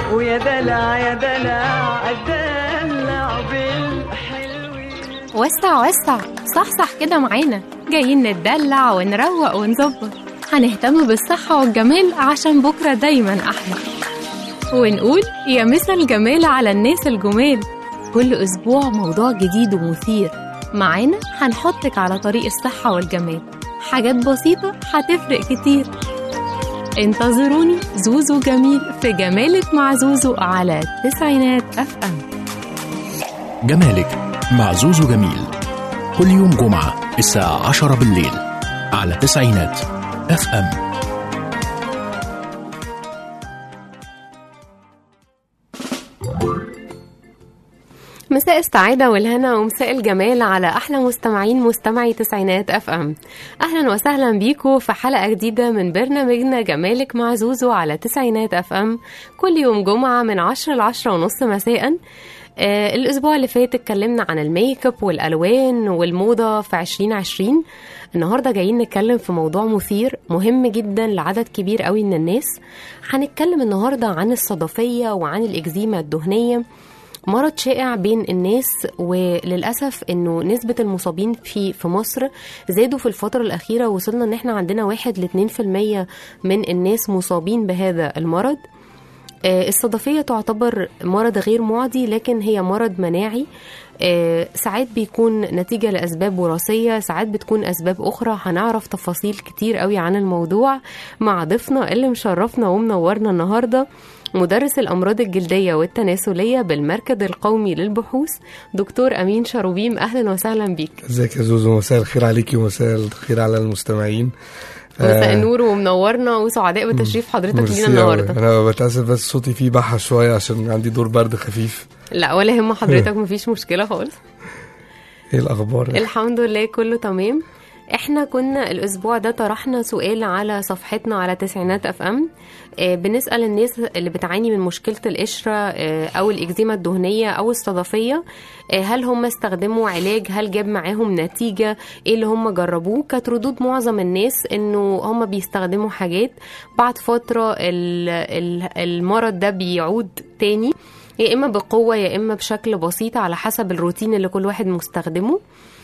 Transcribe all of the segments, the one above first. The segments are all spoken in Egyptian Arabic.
ويا دلع يا دلع الدلع بالحلوين وسع وسع صحصح كده معانا جايين نتدلع ونروق ونظبط هنهتم بالصحة والجمال عشان بكرة دايما أحلى ونقول يا مسا الجمال على الناس الجمال كل أسبوع موضوع جديد ومثير معانا هنحطك على طريق الصحة والجمال حاجات بسيطة هتفرق كتير انتظروني زوزو جميل في جمالك مع زوزو على تسعينات اف ام جمالك مع زوزو جميل كل يوم جمعة الساعة 10 بالليل على تسعينات اف ام مساء السعادة والهنا ومساء الجمال على أحلى مستمعين مستمعي تسعينات أف أم أهلا وسهلا بيكم في حلقة جديدة من برنامجنا جمالك مع زوزو على تسعينات أف أم كل يوم جمعة من عشرة لعشرة ونص مساء آه الأسبوع اللي فات اتكلمنا عن الميك اب والألوان والموضة في 2020 النهاردة جايين نتكلم في موضوع مثير مهم جدا لعدد كبير قوي من الناس هنتكلم النهاردة عن الصدفية وعن الإكزيما الدهنية مرض شائع بين الناس وللاسف انه نسبه المصابين في في مصر زادوا في الفتره الاخيره وصلنا ان احنا عندنا واحد ل 2% من الناس مصابين بهذا المرض آه، الصدفيه تعتبر مرض غير معدي لكن هي مرض مناعي آه، ساعات بيكون نتيجة لأسباب وراثية ساعات بتكون أسباب أخرى هنعرف تفاصيل كتير قوي عن الموضوع مع ضيفنا اللي مشرفنا ومنورنا النهاردة مدرس الأمراض الجلدية والتناسلية بالمركز القومي للبحوث دكتور أمين شروبيم أهلا وسهلا بيك ازيك يا زوزو مساء الخير عليكي ومساء الخير على المستمعين مساء آه، النور ومنورنا وسعداء بتشريف حضرتك ميرسي لينا أوي. النهارده انا بتاسف بس صوتي فيه بحة شويه عشان عندي دور برد خفيف لا ولا هم حضرتك مفيش مشكلة خالص ايه الاخبار الحمد لله كله تمام احنا كنا الاسبوع ده طرحنا سؤال على صفحتنا على تسعينات اف ام آه، بنسال الناس اللي بتعاني من مشكله القشره آه، او الاكزيما الدهنيه او الصدفيه آه، هل هم استخدموا علاج هل جاب معاهم نتيجه ايه اللي هم جربوه كانت ردود معظم الناس انه هم بيستخدموا حاجات بعد فتره ال- ال- المرض ده بيعود تاني يا اما بقوه يا اما بشكل بسيط على حسب الروتين اللي كل واحد مستخدمه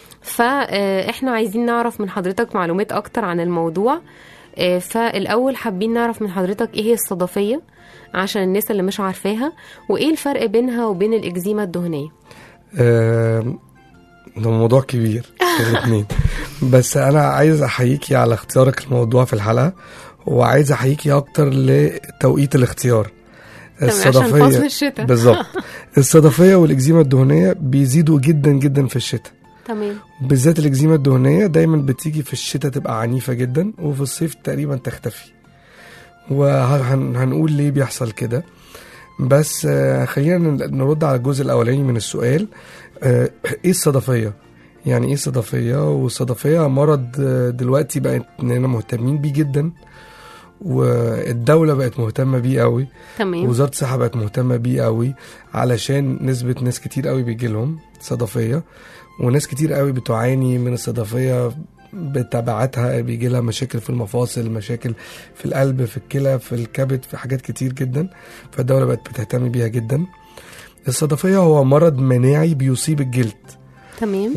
فاحنا عايزين نعرف من حضرتك معلومات اكتر عن الموضوع آه، فالاول حابين نعرف من حضرتك ايه هي الصدفيه عشان الناس اللي مش عارفاها وايه الفرق بينها وبين الاكزيما الدهنيه آه، ده موضوع كبير الاثنين بس انا عايز احييكي على اختيارك الموضوع في الحلقه وعايز احييكي اكتر لتوقيت الاختيار تمام، عشان فصل الشتاء. بالظبط الصدفيه والاكزيما الدهنيه بيزيدوا جدا جدا في الشتاء تمام بالذات الاكزيما الدهنيه دايما بتيجي في الشتاء تبقى عنيفه جدا وفي الصيف تقريبا تختفي وهنقول ليه بيحصل كده بس آه، خلينا ن- نرد على الجزء الاولاني من السؤال آه، ايه الصدفيه يعني ايه صدفيه والصدفيه مرض آه، دلوقتي بقت اننا مهتمين بيه جدا والدولة بقت مهتمة بيه قوي تمام وزارة الصحة بقت مهتمة بيه قوي علشان نسبة ناس كتير قوي بيجي لهم صدفية وناس كتير قوي بتعاني من الصدفية بتبعاتها بيجي لها مشاكل في المفاصل مشاكل في القلب في الكلى في الكبد في حاجات كتير جدا فالدولة بقت بتهتم بيها جدا الصدفية هو مرض مناعي بيصيب الجلد تمام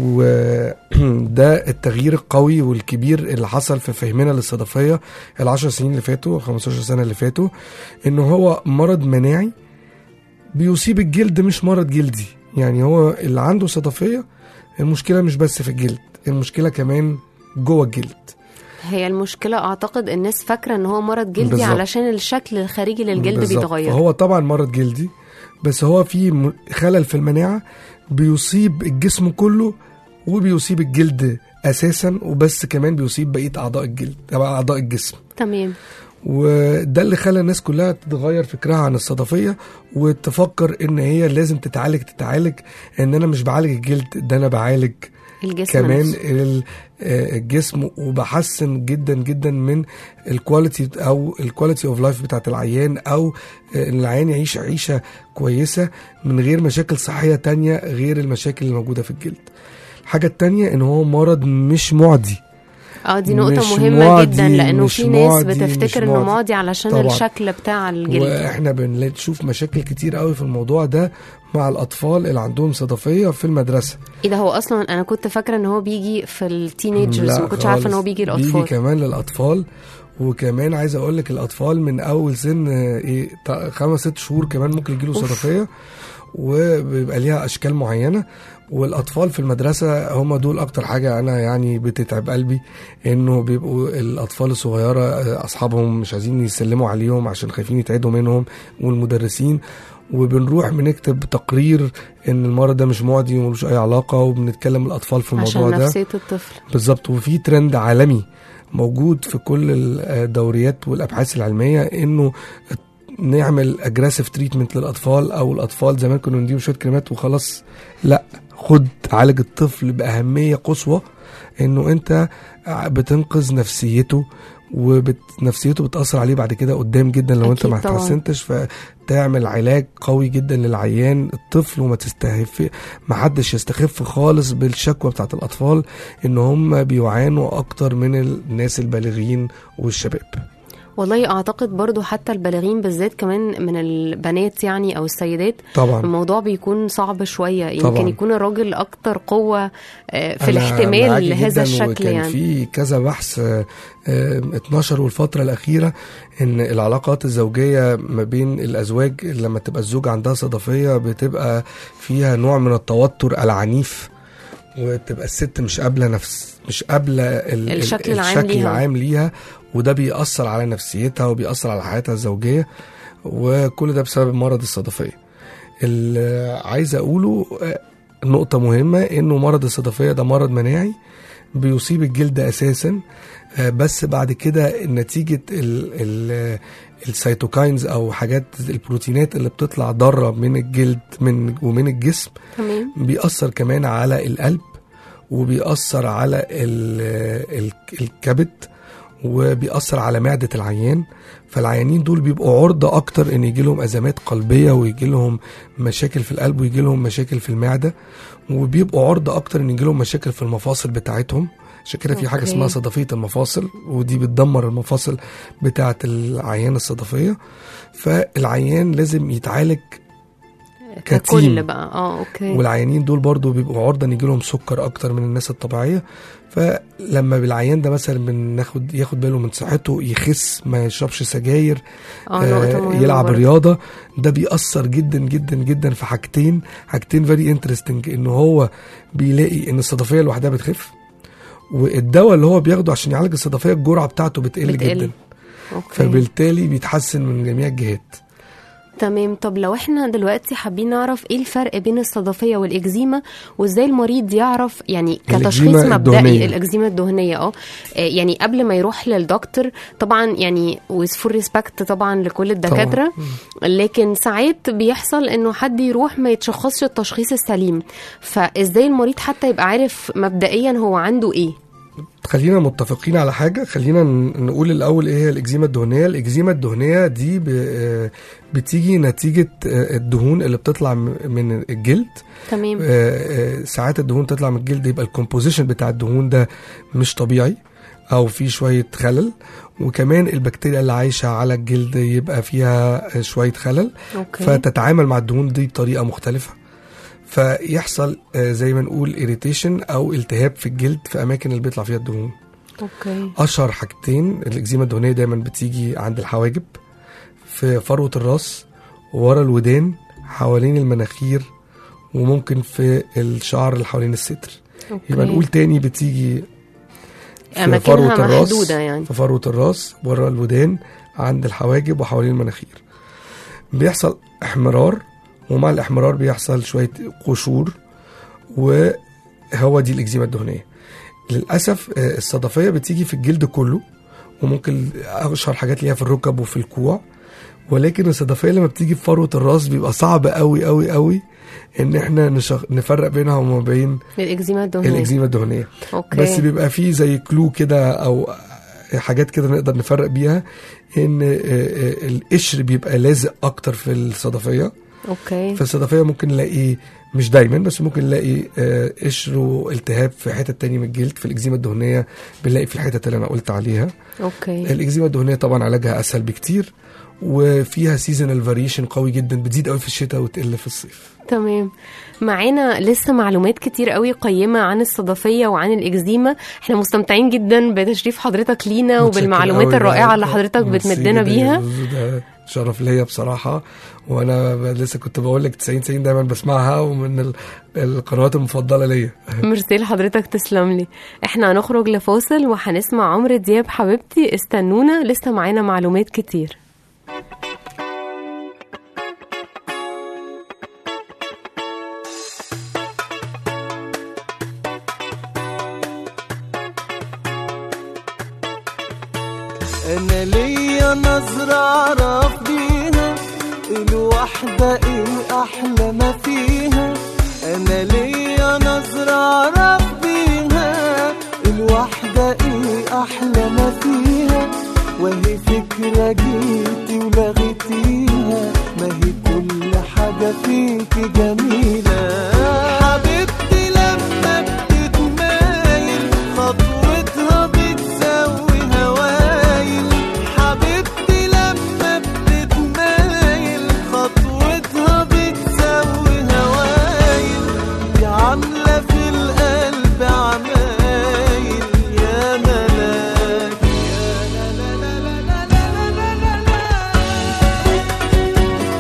وده التغيير القوي والكبير اللي حصل في فهمنا للصدفية العشر سنين اللي فاتوا 15 سنة اللي فاتوا انه هو مرض مناعي بيصيب الجلد مش مرض جلدي يعني هو اللي عنده صدفية المشكلة مش بس في الجلد المشكلة كمان جوه الجلد هي المشكله اعتقد الناس فاكره ان هو مرض جلدي بالظبط. علشان الشكل الخارجي للجلد بالظبط. بيتغير هو طبعا مرض جلدي بس هو في م- خلل في المناعة بيصيب الجسم كله وبيصيب الجلد اساسا وبس كمان بيصيب بقيه اعضاء الجلد أو اعضاء الجسم تمام وده اللي خلى الناس كلها تتغير فكرها عن الصدفيه وتفكر ان هي لازم تتعالج تتعالج ان انا مش بعالج الجلد ده انا بعالج الجسم كمان نفسه. ال- آه، الجسم وبحسن جدا جدا من الكواليتي او الكواليتي اوف لايف بتاعت العيان او آه، ان العيان يعيش عيشه كويسه من غير مشاكل صحيه تانية غير المشاكل اللي موجوده في الجلد الحاجه التانية ان هو مرض مش معدي اه دي نقطة مش مهمة معدي- جدا لأنه مش في ناس معدي- مش بتفتكر إنه معدي. معدي علشان طبعاً. الشكل بتاع الجلد واحنا بنشوف مشاكل كتير قوي في الموضوع ده مع الاطفال اللي عندهم صدفيه في المدرسه ايه ده هو أصلا أنا كنت فاكرة إن هو بيجي في التينيجرز لا ما كنتش عارفة إن هو خالص. بيجي بيجي للأطفال كمان للاطفال وكمان عايز اقول لك الاطفال من اول سن آه، ايه تا- خمس ست شهور كمان ممكن يجيله أوف. صدفيه وبيبقى ليها اشكال معينه والاطفال في المدرسه هم دول اكتر حاجه انا يعني بتتعب قلبي انه بيبقوا الاطفال الصغيره آه، اصحابهم مش عايزين يسلموا عليهم عشان خايفين يتعدوا منهم والمدرسين وبنروح بنكتب تقرير ان المرض ده مش معدي وملوش اي علاقه وبنتكلم الاطفال في الموضوع عشان ده نفسية الطفل بالظبط وفي ترند عالمي موجود في كل الدوريات والابحاث العلميه انه نعمل اجريسيف تريتمنت للاطفال او الاطفال زمان كنا نديهم شويه كريمات وخلاص لا خد عالج الطفل باهميه قصوى انه انت بتنقذ نفسيته ونفسيته بتاثر عليه بعد كده قدام جدا لو انت أكيد ما طبعاً. اتحسنتش فتعمل علاج قوي جدا للعيان الطفل وما تستهف ما حدش يستخف خالص بالشكوى بتاعت الاطفال ان هم بيعانوا اكتر من الناس البالغين والشباب والله أعتقد برضو حتى البالغين بالذات كمان من البنات يعني أو السيدات طبعا الموضوع بيكون صعب شوية يمكن طبعاً. يكون الراجل أكتر قوة آه، في أنا الاحتمال معاكي لهذا جداً الشكل وكان يعني في كذا بحث آه، آه، اتنشروا الفترة الأخيرة إن العلاقات الزوجية ما بين الأزواج لما تبقى الزوجة عندها صدفية بتبقى فيها نوع من التوتر العنيف وتبقى الست مش قابلة نفس مش قابلة ال- ال- الشكل العام الشكل ليها. العام ليها وده بيأثر على نفسيتها وبيأثر على حياتها الزوجية وكل ده بسبب مرض الصدفية اللي عايز أقوله آه، نقطة مهمة إنه مرض الصدفية ده مرض مناعي بيصيب الجلد أساسا آه، بس بعد كده نتيجة ال ال السيتوكاينز أو حاجات البروتينات اللي بتطلع ضارة من الجلد من ومن الجسم تمام بيأثر كمان على القلب وبيأثر على ال- ال- الكبد وبيأثر على معدة العيان فالعيانين دول بيبقوا عرضة أكتر إن يجي لهم أزمات قلبية ويجي لهم مشاكل في القلب ويجي لهم مشاكل في المعدة وبيبقوا عرضة أكتر إن يجي لهم مشاكل في المفاصل بتاعتهم عشان كده في حاجة أوكي. اسمها صدفية المفاصل ودي بتدمر المفاصل بتاعة العيان الصدفية فالعيان لازم يتعالج ككل كتيم. بقى اه اوكي والعيانين دول برضو بيبقوا عرضة ان يجيلهم سكر اكتر من الناس الطبيعية فلما بالعيان ده مثلا بناخد ياخد باله من صحته يخس ما يشربش سجاير اه نقطة آه مهمة يلعب برضه. رياضة ده بيأثر جدا جدا جدا في حاجتين حاجتين فيري انترستنج ان هو بيلاقي ان الصدفية لوحدها بتخف والدواء اللي هو بياخده عشان يعالج الصدفية الجرعة بتاعته بتقل, بتقل. جدا اوكي فبالتالي بيتحسن من جميع الجهات تمام طب لو احنا دلوقتي حابين نعرف ايه الفرق بين الصدفية والإكزيما وازاي المريض يعرف يعني كتشخيص الإكزيما مبدئي الدهنية. الإكزيما الدهنية اه آه، يعني قبل ما يروح للدكتور طبعا يعني with full respect طبعا لكل الدكاترة لكن ساعات بيحصل انه حد يروح ما يتشخصش التشخيص السليم فازاي المريض حتى يبقى عارف مبدئيا هو عنده ايه خلينا متفقين على حاجه خلينا ن- نقول الاول ايه هي الاكزيما الدهنيه الاكزيما الدهنيه دي ب- آه، بتيجي نتيجه آه، الدهون اللي بتطلع م- من الجلد تمام آه، آه، ساعات الدهون تطلع من الجلد يبقى الكومبوزيشن بتاع الدهون ده مش طبيعي او في شويه خلل وكمان البكتيريا اللي عايشه على الجلد يبقى فيها آه، شويه خلل اوكي فتتعامل مع الدهون دي بطريقه مختلفه فيحصل آه، زي ما نقول اريتيشن او التهاب في الجلد في اماكن اللي بيطلع فيها الدهون اوكي اشهر حاجتين الاكزيما الدهنيه دايما بتيجي عند الحواجب في فروه الراس ورا الودان حوالين المناخير وممكن في الشعر اللي حوالين الستر اوكي يبقى نقول تاني بتيجي في اماكنها فروة الراس محدودة يعني في فروة الراس ورا الودان عند الحواجب وحوالين المناخير بيحصل احمرار ومع الاحمرار بيحصل شوية قشور وهو دي الإكزيما الدهنية للأسف آه، الصدفية بتيجي في الجلد كله وممكن أشهر حاجات ليها في الركب وفي الكوع ولكن الصدفية لما بتيجي في فروة الراس بيبقى صعب قوي قوي قوي ان احنا نشغ... نفرق بينها وما بين الإكزيما الدهنية الاكزيما الدهنيه اوكي بس بيبقى فيه زي كلو كده او حاجات كده نقدر نفرق بيها ان آه، آه، القشر بيبقى لازق اكتر في الصدفيه اوكي فالصدفيه ممكن نلاقي مش دايما بس ممكن نلاقي آه، قشر والتهاب في حته تانية من الجلد في الاكزيما الدهنيه بنلاقي في الحتت اللي انا قلت عليها اوكي الاكزيما الدهنيه طبعا علاجها اسهل بكتير وفيها سيزونال فاريشن قوي جدا بتزيد قوي في الشتاء وتقل في الصيف تمام معانا لسه معلومات كتير قوي قيمة عن الصدفية وعن الإكزيما احنا مستمتعين جدا بتشريف حضرتك لينا متشكر وبالمعلومات قوي الرائعة بقى. اللي حضرتك ميرسي بتمدنا جدا يا بيها زوزو، ده شرف ليا بصراحة وأنا ب- لسه كنت بقول لك 90 90 دايما بسمعها ومن ال- القنوات المفضلة ليا ميرسي لحضرتك تسلم لي احنا هنخرج لفاصل وهنسمع عمرو دياب حبيبتي استنونا لسه معانا معلومات كتير انا ليا نظرة اعرف بيها الوحدة الاحلى ما فيها انا ليا نظرة اعرف بيها الوحدة الاحلى ما فيها وهي فكرة جيتي ولغيتيها ما هي كل حاجة فيكي جميلة حبيبتي لما بتتمايل خطوتها بتسوي هوايل حبيبتي لما بتتمايل خطوتها بتسوي هوايل دي عاملة في القلب عمايل يا ملاك يا لا لا لا لا لا لا لا لا لا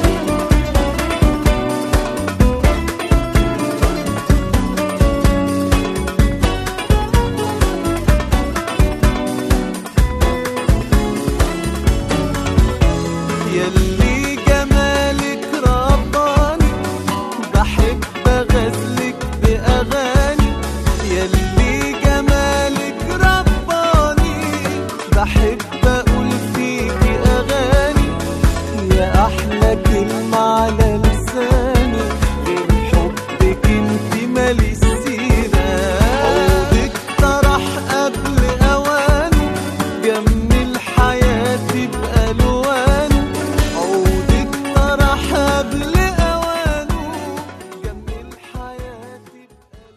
يلي جمالك رباني بحب اغزلك باغاني يلي جمالك رباني بحب اقول فيكي اغاني يا احلى كلمه على لساني غير حبك انت مالي السيره عودك طرح قبل اواني جمل حياتي بألوانه عودك طرح قبل أوانه جمل حياتي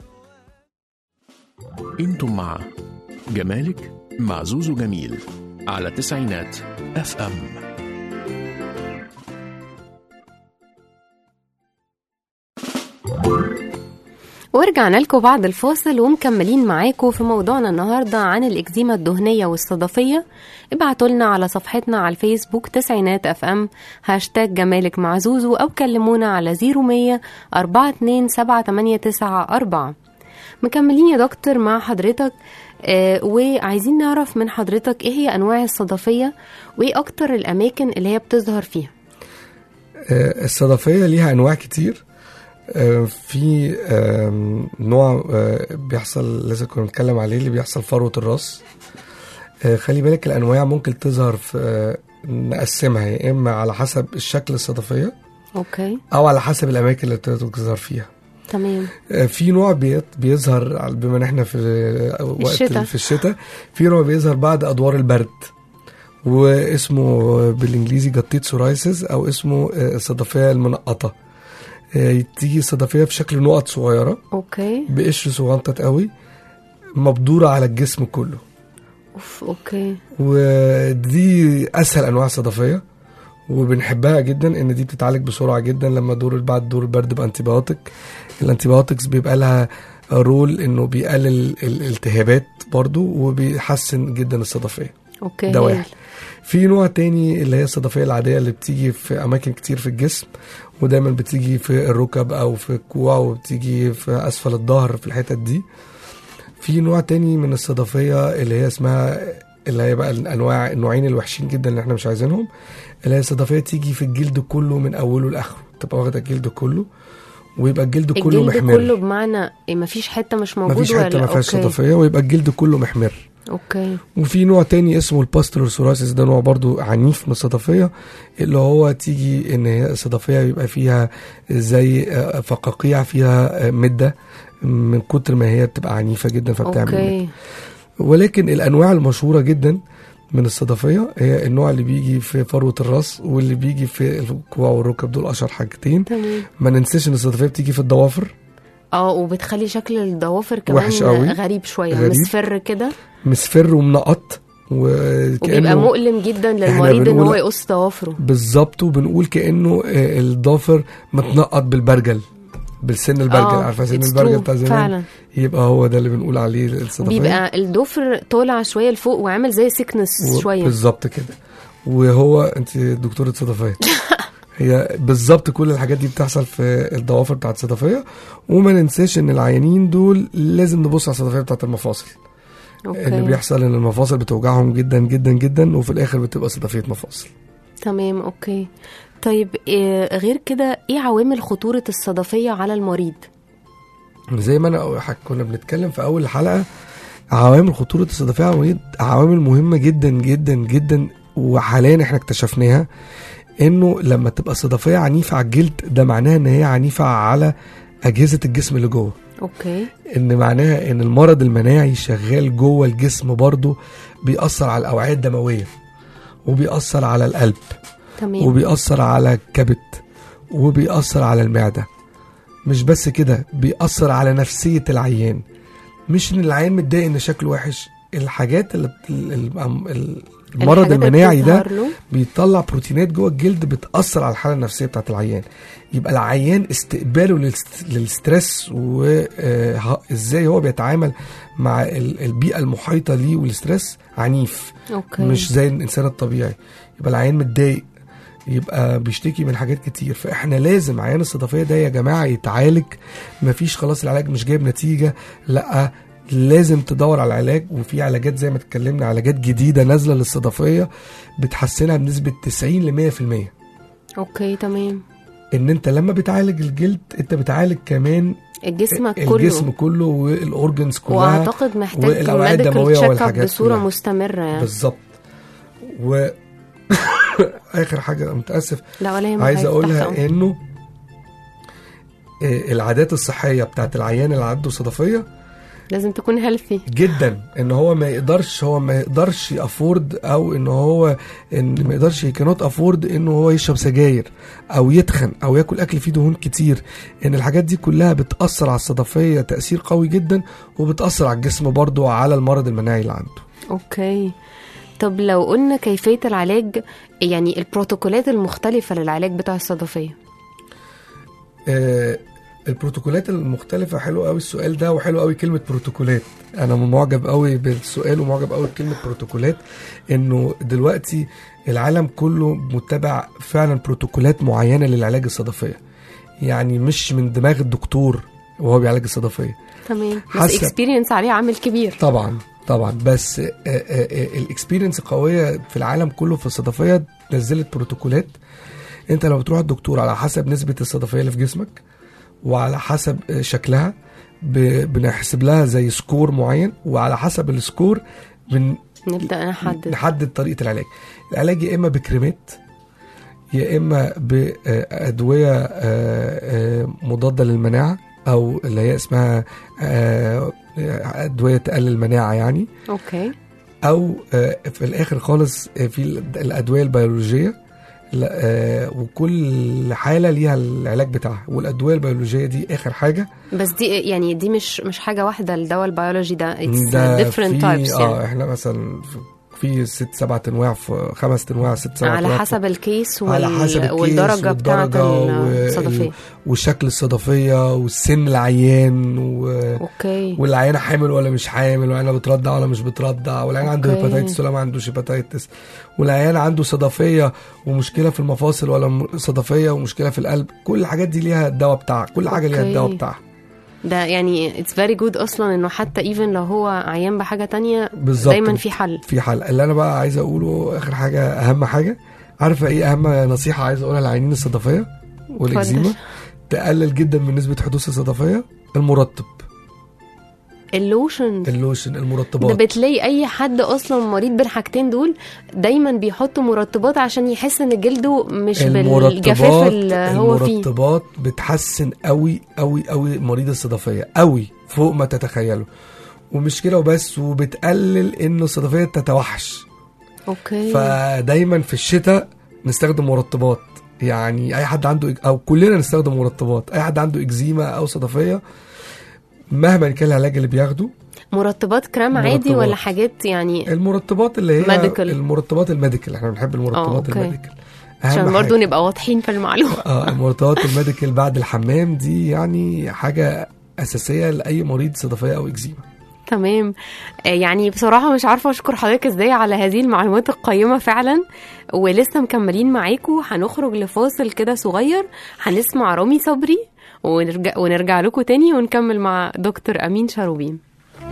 انتم مع جمالك مع زوزو جميل على تسعينات اف ام ورجعنا لكم بعد الفاصل ومكملين معاكم في موضوعنا النهاردة عن الإكزيما الدهنية والصدفية ابعتوا لنا على صفحتنا على الفيسبوك تسعينات اف ام هاشتاج جمالك مع زوزو أو كلمونا على 0100 427 مكملين يا دكتور مع حضرتك آه وعايزين نعرف من حضرتك ايه هي انواع الصدفيه وايه اكتر الاماكن اللي هي بتظهر فيها آه، الصدفية ليها أنواع كتير آه، في آم، نوع آه، بيحصل لسه كنا بنتكلم عليه اللي بيحصل فروة الراس آه، خلي بالك الأنواع ممكن تظهر في آه، نقسمها يا إما على حسب الشكل الصدفية اوكي أو على حسب الأماكن اللي بتظهر فيها تمام آه، في نوع بيت- بيظهر على- بما ان احنا في آه، وقت الشتاء. في الشتاء في نوع بيظهر بعد ادوار البرد واسمه بالانجليزي جطيت سورايسز او اسمه آه، الصدفيه المنقطه آه، تيجي الصدفيه في شكل نقط صغيره اوكي بقشر صغنطط قوي مبدوره على الجسم كله اوف اوكي ودي اسهل انواع الصدفيه وبنحبها جدا ان دي بتتعالج بسرعه جدا لما دور بعد دور البرد بانتيبيوتيك الانتيبيوتكس بيبقى لها رول انه بيقلل الالتهابات برضو وبيحسن جدا الصدفيه اوكي ده هايل. واحد في نوع تاني اللي هي الصدفيه العاديه اللي بتيجي في اماكن كتير في الجسم ودايما بتيجي في الركب او في الكوع وبتيجي في اسفل الظهر في الحتت دي في نوع تاني من الصدفيه اللي هي اسمها اللي هي بقى الانواع النوعين الوحشين جدا اللي احنا مش عايزينهم اللي هي الصدفيه تيجي في الجلد كله من اوله لاخره تبقى واخده الجلد كله ويبقى الجلد, كله الجلد محمر كله بمعنى إيه مفيش حته مش موجود مفيش ولا حته ما فيهاش أوكي. صدفيه ويبقى الجلد كله محمر اوكي وفي نوع تاني اسمه الباستلر سوراسيس ده نوع برضو عنيف من الصدفية اللي هو تيجي ان هي الصدفية بيبقى فيها زي آه، فقاقيع فيها آه، مدة من كتر ما هي بتبقى عنيفة جدا فبتعمل مدة. اوكي ولكن الانواع المشهورة جدا من الصدفيه هي النوع اللي بيجي في فروه الراس واللي بيجي في الكوع والركب دول اشهر حاجتين تمام ما ننساش ان الصدفيه بتيجي في الضوافر اه وبتخلي شكل الضوافر كمان وحش قوي. غريب شويه غريب. مصفر كده مصفر ومنقط وبيبقى وكانه مؤلم جدا للمريض ان بنقول- هو يقص ضوافره بالظبط وبنقول كانه آه، الضافر متنقط بالبرجل بالسن البرجل آه، عارفه سن it's البرجل true، بتاع زمان فعلا يبقى هو ده اللي بنقول عليه الصدفيه بيبقى الضفر طالع شويه لفوق وعامل زي سيكنس و- شويه بالظبط كده وهو انت دكتوره صدفيه هي بالظبط كل الحاجات دي بتحصل في الضوافر بتاعت الصدفيه وما ننساش ان العيانين دول لازم نبص على الصدفيه بتاعت المفاصل اللي اوكي بيحصل ان المفاصل بتوجعهم جدا جدا جدا وفي الاخر بتبقى صدفيه مفاصل تمام اوكي طيب إيه غير كده ايه عوامل خطوره الصدفيه على المريض زي ما انا حك- كنا بنتكلم في اول الحلقه عوامل خطوره الصدفيه على المريض عوامل مهمه جدا جدا جدا وحاليا احنا اكتشفناها انه لما تبقى صدفيه عنيفه على الجلد ده معناها ان هي عنيفه على اجهزه الجسم اللي جوه اوكي ان معناها ان المرض المناعي شغال جوه الجسم برضه بيأثر على الاوعيه الدمويه وبيأثر على القلب تمام وبيأثر على الكبد وبيأثر على المعدة مش بس كده بيأثر على نفسية العيان مش ان العيان متضايق ان شكله وحش الحاجات اللي بت- ال- ال- ال- المرض الحاجات اللي المناعي ده بتظهر له. بيطلع بروتينات جوه الجلد بتأثر على الحالة النفسية بتاعت العيان يبقى العيان استقباله للست- للستريس وازاي هو بيتعامل مع ال- البيئة المحيطة ليه والستريس عنيف اوكي مش زي الانسان الطبيعي يبقى العيان متضايق يبقى بيشتكي من حاجات كتير فاحنا لازم عيان الصدفيه ده يا جماعه يتعالج مفيش خلاص العلاج مش جايب نتيجه لا لازم تدور على العلاج وفي علاجات زي ما اتكلمنا علاجات جديده نازله للصدفيه بتحسنها بنسبه 90 ل 100% اوكي تمام ان انت لما بتعالج الجلد انت بتعالج كمان جسمك كله الجسم كله والاورجنز كلها واعتقد محتاج والأوعية ميديكال الدموية تشيك اب والحاجات بصوره كلها. مستمره يعني بالظبط و اخر حاجه أنا متاسف لا ولا يهمك عايز حضرتك، تحت اقولها أمرك. انه آه، العادات الصحيه بتاعت العيان اللي عنده صدفيه لازم تكون هيلثي جدا ان هو ما يقدرش هو ما يقدرش افورد او ان هو ان ما يقدرش كانوت افورد انه هو يشرب سجاير او يتخن او ياكل اكل فيه دهون كتير ان الحاجات دي كلها بتاثر على الصدفيه تاثير قوي جدا وبتاثر على الجسم برضه وعلى المرض المناعي اللي عنده اوكي طب لو قلنا كيفيه العلاج يعني البروتوكولات المختلفه للعلاج بتاع الصدفيه آه، البروتوكولات المختلفة حلو قوي السؤال ده وحلو قوي كلمة بروتوكولات أنا معجب قوي بالسؤال ومعجب قوي بكلمة بروتوكولات إنه دلوقتي العالم كله متبع فعلا بروتوكولات معينة للعلاج الصدفية يعني مش من دماغ الدكتور وهو بيعالج الصدفية تمام بس حسب. اكسبيرينس عليه عامل كبير طبعا طبعا بس الاكسبيرينس قويه في العالم كله في الصدفيه نزلت بروتوكولات انت لو بتروح الدكتور على حسب نسبه الصدفيه اللي في جسمك وعلى حسب آه، شكلها ب- بنحسب لها زي سكور معين وعلى حسب السكور بن نبدا نحدد نحدد طريقه العلاج العلاج يا اما بكريمات يا اما بادويه آه، آه، مضاده للمناعه او اللي هي اسمها آه، ادويه تقلل المناعه يعني اوكي او آه، في الاخر خالص آه، في ال- الادويه البيولوجيه لا، آه، وكل حاله ليها العلاج بتاعها والادويه البيولوجيه دي اخر حاجه بس دي يعني دي مش مش حاجه واحده الدواء البيولوجي ده اتس ده ديفرنت في- تايبس اه يعني احنا مثلا في- في ست سبعة انواع في خمس انواع ست سبعة على انواع في- حسب الكيس وال... على حسب الكيس والدرجه بتاعه والدرجة الصدفيه وال- وشكل الصدفيه والسن العيان و... اوكي والعيانه حامل ولا مش حامل والعيانه بترضع ولا مش بترضع والعيان عنده أوكي. هيباتيتس ولا ما عندوش هيباتيتس والعيان عنده صدفيه ومشكله في المفاصل ولا م- صدفيه ومشكله في القلب كل الحاجات دي ليها الدواء بتاعها كل حاجه ليها أوكي. الدواء بتاعها ده يعني اتس فيري جود اصلا انه حتى ايفن لو هو عيان بحاجه تانية بالظبط دايما في حل في حل اللي انا بقى عايز اقوله اخر حاجه اهم حاجه عارفه ايه اهم نصيحه عايز اقولها للعيانين الصدفيه والاكزيما اتفضل. تقلل جدا من نسبه حدوث الصدفيه المرطب اللوشن اللوشن ده المرطبات بتلاقي اي حد اصلا مريض بالحاجتين دول دايما بيحط مرطبات عشان يحس ان جلده مش بالجفاف اللي هو فيه المرطبات بتحسن قوي قوي قوي مريض الصدفيه قوي فوق ما تتخيلوا ومش كده وبس وبتقلل ان الصدفيه تتوحش اوكي فدايما في الشتاء نستخدم مرطبات يعني اي حد عنده او كلنا نستخدم مرطبات اي حد عنده اكزيما او صدفيه مهما كان العلاج اللي بياخده مرطبات كريم عادي مرطبات. ولا حاجات يعني المرطبات اللي هي Medical. المرطبات الميديكال احنا بنحب المرطبات أوكي. الميديكال عشان أهم برضو حاجة. نبقى واضحين في المعلومه اه المرطبات الميديكال بعد الحمام دي يعني حاجه اساسيه لاي مريض صدفيه او اكزيما تمام آه، يعني بصراحة مش عارفة أشكر حضرتك إزاي على هذه المعلومات القيمة فعلا ولسه مكملين معاكم هنخرج لفاصل كده صغير هنسمع رامي صبري ونرجع, ونرجع لكم تاني ونكمل مع دكتور أمين شاروبين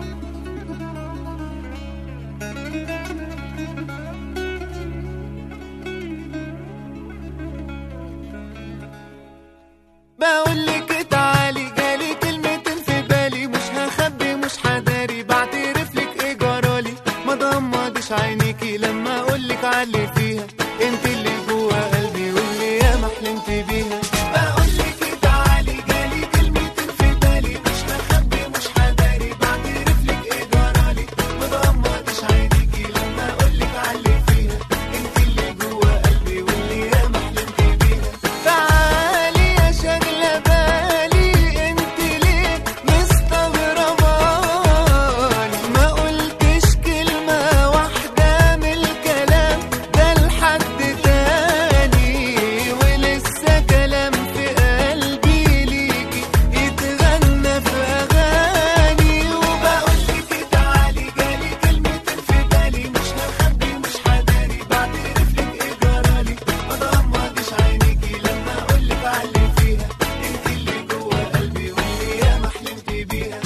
بقول لك تعالي جالي كلمتين في بالي مش هخبي مش هداري بعترف لك ايه جرالي ما ضمضش عينيكي لما اقول لك علي فيها انت اللي جوا قلبي واللي يا ما حلمت بيها بقول لك تعالي جالي كلمتين في بالي مش هخبي مش هداري بعترف لك ايه جرالي ما ضمضش عينيكي لما اقول لك علي فيها انت اللي جوا قلبي واللي يا ما حلمت بيها تعالي يا شغلة بالي انت ليه مستغرباني ما قلتش كلمة واحدة من الكلام ده لحد تاني ولسه كلام في قلبي ليكي يتغنى في أغاني وبقول لك تعالي جالي كلمتين في بالي مش هخبي مش هداري بعترف لك ايه جرالي ما ضمضش عينيكي لما اقول لك علي فيها انت اللي جوا قلبي واللي ياما حلمت بيها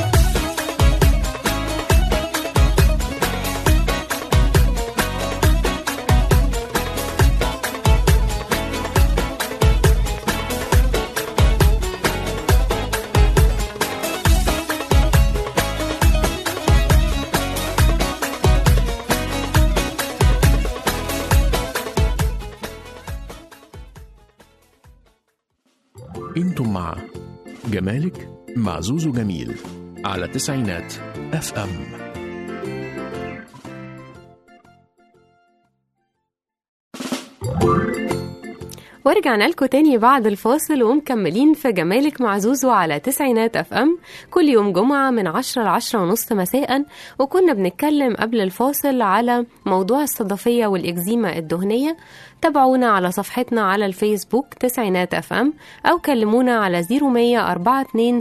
انتم مع جمالك مع زوزو جميل على تسعينات اف ام ورجعنا لكم تاني بعد الفاصل ومكملين في جمالك مع زوزو على تسعينات اف ام كل يوم جمعة من عشرة لعشرة ونص مساء وكنا بنتكلم قبل الفاصل على موضوع الصدفية والإكزيما الدهنية تابعونا على صفحتنا على الفيسبوك تسعينات اف ام أو كلمونا على 0100 427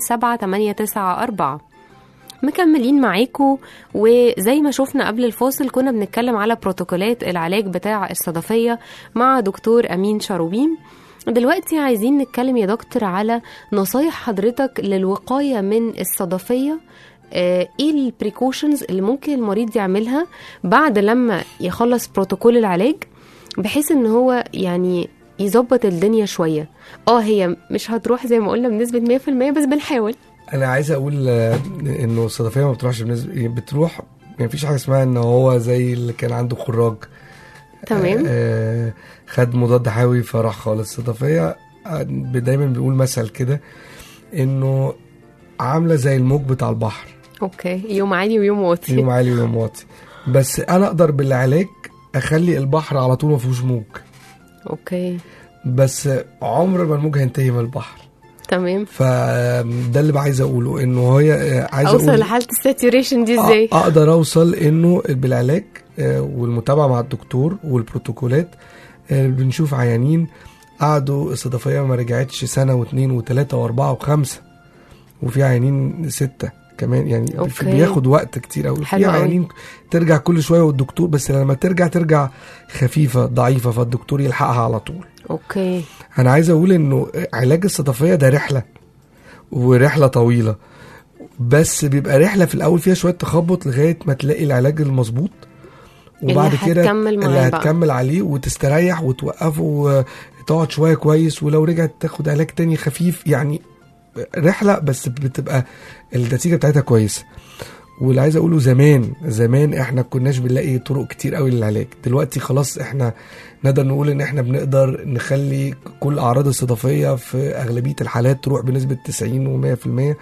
7894 مكملين معاكم وزي ما شفنا قبل الفاصل كنا بنتكلم على بروتوكولات العلاج بتاع الصدفية مع دكتور أمين شاروبيم دلوقتي عايزين نتكلم يا دكتور على نصايح حضرتك للوقاية من الصدفية آه، ايه البريكوشنز اللي ممكن المريض يعملها بعد لما يخلص بروتوكول العلاج بحيث ان هو يعني يظبط الدنيا شوية اه هي مش هتروح زي ما قلنا بنسبة 100% بس بنحاول انا عايز اقول آه، انه الصدفيه ما بتروحش بالنسبه بتروح ما فيش حاجه اسمها ان هو زي اللي كان عنده خراج تمام آه، خد مضاد حيوي فراح خالص الصدفيه آه، دايما بيقول مثل كده انه عامله زي الموج بتاع البحر اوكي يوم عالي ويوم واطي يوم عالي ويوم واطي بس انا اقدر بالعلاج اخلي البحر على طول ما فيهوش موج اوكي بس عمر ما الموج هينتهي من البحر تمام فده اللي بقى عايز اقوله انه هي آه، عايز اوصل اقول لحاله الساتوريشن دي ازاي أ- اقدر اوصل انه بالعلاج آه، والمتابعه مع الدكتور والبروتوكولات آه، بنشوف عيانين قعدوا الصدفيه ما رجعتش سنه واثنين وثلاثه واربعه وخمسه وفي عيانين سته كمان يعني أوكي. في بياخد وقت كتير قوي في حلو أوي. عيانين ترجع كل شويه والدكتور بس لما ترجع ترجع خفيفه ضعيفه فالدكتور يلحقها على طول اوكي انا عايز اقول انه علاج الصدفيه ده رحله ورحله طويله بس بيبقى رحله في الاول فيها شويه تخبط لغايه ما تلاقي العلاج المظبوط وبعد اللي كده هتكمل معاه اللي بقى. هتكمل عليه وتستريح وتوقفه وتقعد شويه كويس ولو رجعت تاخد علاج تاني خفيف يعني رحله بس بتبقى النتيجه بتاعتها كويسه واللي عايز اقوله زمان زمان احنا كناش بنلاقي طرق كتير قوي للعلاج دلوقتي خلاص احنا نقدر نقول ان احنا بنقدر نخلي كل اعراض الصدفيه في اغلبيه الحالات تروح بنسبه 90 و100%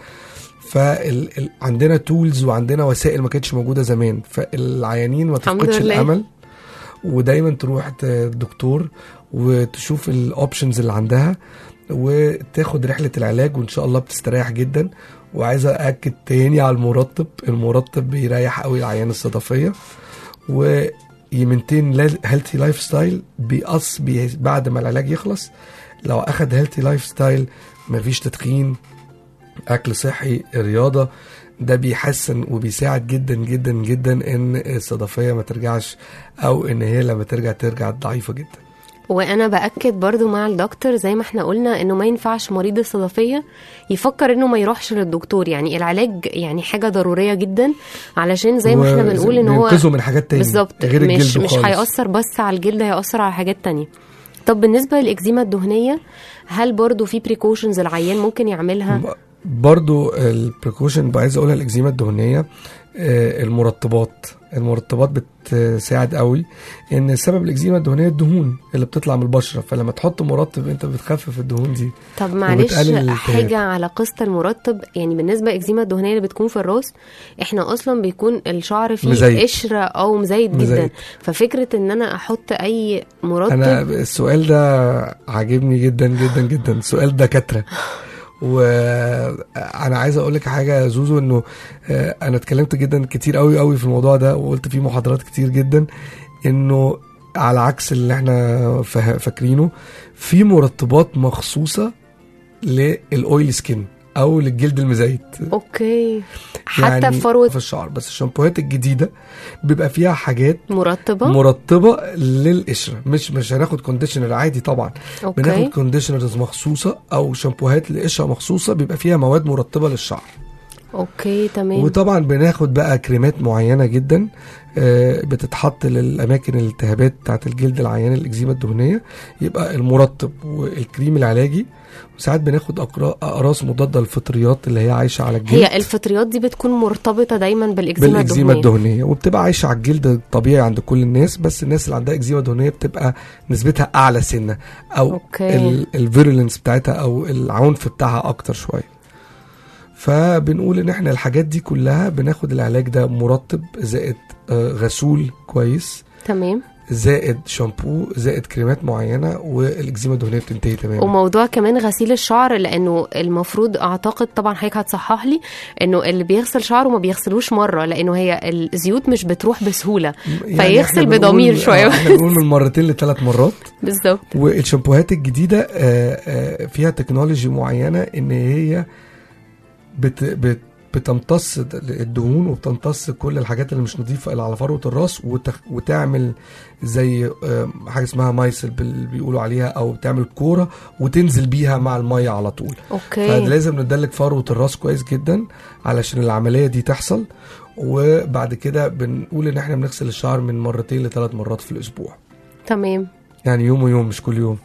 فعندنا تولز وعندنا وسائل ما كانتش موجوده زمان فالعيانين ما الحمد تفقدش لله. الامل ودايما تروح ت- الدكتور وتشوف الاوبشنز اللي عندها وتاخد رحله العلاج وان شاء الله بتستريح جدا وعايز ااكد تاني على المرطب المرطب بيريح قوي العيان الصدفيه ويمنتين هيلثي لايف ستايل بيقص بي بعد ما العلاج يخلص لو اخد هيلثي لايف ستايل مفيش تدخين اكل صحي رياضه ده بيحسن وبيساعد جدا جدا جدا ان الصدفيه ما ترجعش او ان هي لما ترجع ترجع ضعيفه جدا وانا باكد برضو مع الدكتور زي ما احنا قلنا انه ما ينفعش مريض الصدفيه يفكر انه ما يروحش للدكتور يعني العلاج يعني حاجه ضروريه جدا علشان زي ما احنا و- بنقول ان هو بينقذوا من حاجات تاني بالظبط غير الجلد مش مش خالص. هيأثر بس على الجلد هيأثر على حاجات تانية طب بالنسبه للاكزيما الدهنيه هل برضو في بريكوشنز العيان ممكن يعملها ب- برضو البريكوشن عايز اقولها الاكزيما الدهنيه آه، المرطبات المرطبات بتساعد قوي ان سبب الاكزيما الدهنيه الدهون اللي بتطلع من البشره فلما تحط مرطب انت بتخفف الدهون دي طب معلش وبتقلل الالتهاب. حاجة على قصة المرطب يعني بالنسبة للإكزيما الدهنية اللي بتكون في الراس احنا أصلا بيكون الشعر فيه مزيت. قشرة أو مزيت جدا مزيت. ففكرة إن أنا أحط أي مرطب انا السؤال ده عاجبني جدا جدا جدا سؤال دكاتره وانا عايز اقول لك حاجه يا زوزو انه آه، انا اتكلمت جدا كتير قوي قوي في الموضوع ده وقلت فيه محاضرات كتير جدا انه على عكس اللي احنا فا- فاكرينه في مرطبات مخصوصه للاويل سكين او للجلد المزيت أوكي حتى يعني في فروة في الشعر بس الشامبوهات الجديده بيبقى فيها حاجات مرطبة مرطبه للقشره مش مش هناخد كونديشنر عادي طبعا بناخد أوكي كونديشنرز مخصوصه او شامبوهات لقشره مخصوصه بيبقى فيها مواد مرطبه للشعر أوكي تمام وطبعا بناخد بقى كريمات معينه جدا آه، بتتحط للاماكن الالتهابات بتاعت الجلد العيان الاكزيما الدهنيه يبقى المرطب والكريم العلاجي وساعات بناخد أقرا- اقراص مضاده للفطريات اللي هي عايشه على الجلد هي الفطريات دي بتكون مرتبطة دايما بالإكزيما بالاكزيما الدهنية الدهنيه وبتبقى عايشه على الجلد الطبيعي عند كل الناس بس الناس اللي عندها اكزيما دهنيه بتبقى نسبتها اعلى سنه او أوكي. الفيرولنس بتاعتها او العنف بتاعها اكتر شويه فبنقول ان احنا الحاجات دي كلها بناخد العلاج ده مرطب زائد آه، غسول كويس تمام زائد شامبو زائد كريمات معينه والاكزيما الدهنيه بتنتهي تماما وموضوع كمان غسيل الشعر لانه المفروض اعتقد طبعا حضرتك هتصحح لي انه اللي بيغسل شعره ما بيغسلوش مره لانه هي الزيوت مش بتروح بسهوله يعني فيغسل إحنا بنقول- بضمير شوية آه، احنا بنقول من مرتين لثلاث مرات بالظبط والشامبوهات الجديده آه، آه، فيها تكنولوجي معينه ان هي بت بت بتمتص الدهون وبتمتص كل الحاجات اللي مش نظيفه اللي على فروه الراس وتخ وتعمل زي آه، حاجه اسمها مايسل بال- بيقولوا عليها او بتعمل كوره وتنزل بيها مع الميه على طول اوكي فلازم ندلك فروه الراس كويس جدا علشان العمليه دي تحصل وبعد كده بنقول ان احنا بنغسل الشعر من مرتين لثلاث مرات في الاسبوع تمام يعني يوم ويوم مش كل يوم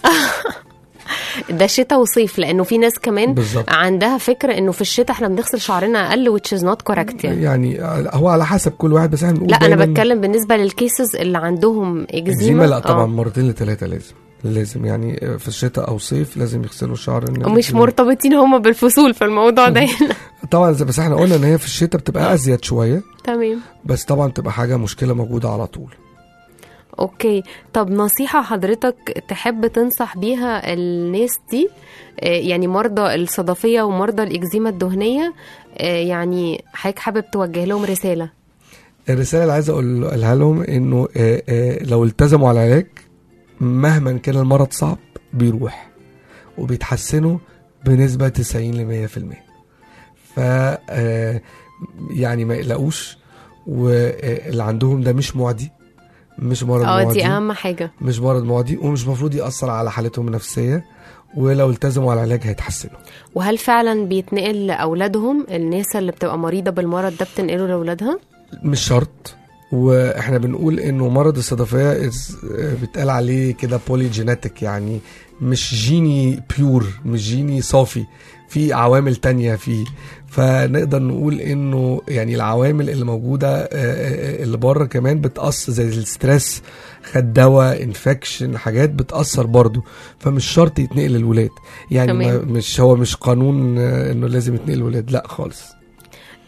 ده شتاء وصيف لانه في ناس كمان بالظبط عندها فكره انه في الشتاء احنا بنغسل شعرنا اقل which is not correct يعني يعني هو على حسب كل واحد بس احنا بنقول لا انا دايماً بتكلم بالنسبه للكيسز اللي عندهم اكزيما اكزيما لا طبعا آه. مرتين لثلاثه لازم لازم يعني في الشتاء او صيف لازم يغسلوا الشعر إن ومش الإكزيما- مرتبطين هم بالفصول في الموضوع ده طبعا زي- بس احنا قلنا ان هي في الشتاء بتبقى ازيد شويه تمام بس طبعا بتبقى حاجه مشكله موجوده على طول اوكي طب نصيحة حضرتك تحب تنصح بيها الناس دي آه، يعني مرضى الصدفية ومرضى الإكزيما الدهنية آه، يعني حضرتك حابب توجه لهم رسالة الرساله اللي عايز اقولها لهم انه آه، آه، لو التزموا على العلاج مهما كان المرض صعب بيروح وبيتحسنوا بنسبه 90 ل 100% ف آه، يعني ما يقلقوش واللي عندهم ده مش معدي مش مرض اه معدي دي أهم حاجة مش مرض معدي ومش المفروض يأثر على حالتهم النفسية ولو التزموا على العلاج هيتحسنوا وهل فعلا بيتنقل لأولادهم الناس اللي بتبقى مريضة بالمرض ده بتنقله لأولادها؟ مش شرط واحنا بنقول انه مرض الصدفية is- بيتقال عليه كده بولي جيناتيك يعني مش جيني بيور مش جيني صافي في عوامل تانية فيه فنقدر نقول انه يعني العوامل اللي موجودة آه، آه، اللي بره كمان بتأثر زي الستريس خد دواء انفكشن حاجات بتأثر برضو فمش شرط يتنقل للولاد يعني ما تمام. مش هو مش قانون آه، انه لازم يتنقل للولاد لا خالص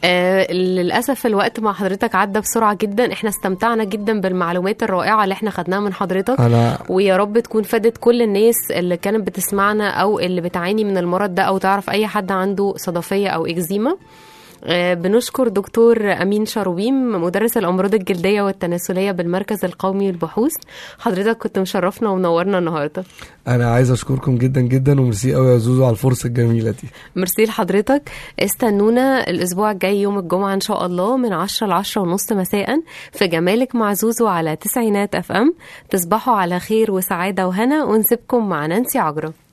آه للاسف الوقت مع حضرتك عدى بسرعه جدا احنا استمتعنا جدا بالمعلومات الرائعه اللي احنا خدناها من حضرتك انا ويا رب تكون فادت كل الناس اللي كانت بتسمعنا او اللي بتعاني من المرض ده او تعرف اي حد عنده صدفيه او اكزيما آه، بنشكر دكتور امين شروبيم مدرس الامراض الجلديه والتناسليه بالمركز القومي للبحوث حضرتك كنت مشرفنا ومنورنا النهارده انا عايز اشكركم جدا جدا وميرسي قوي يا زوزو على الفرصه الجميله دي ميرسي لحضرتك استنونا الاسبوع الجاي يوم الجمعه ان شاء الله من 10 ل 10 ونص مساء في جمالك مع زوزو على تسعينات اف ام تصبحوا على خير وسعاده وهنا ونسيبكم مع نانسي عجرم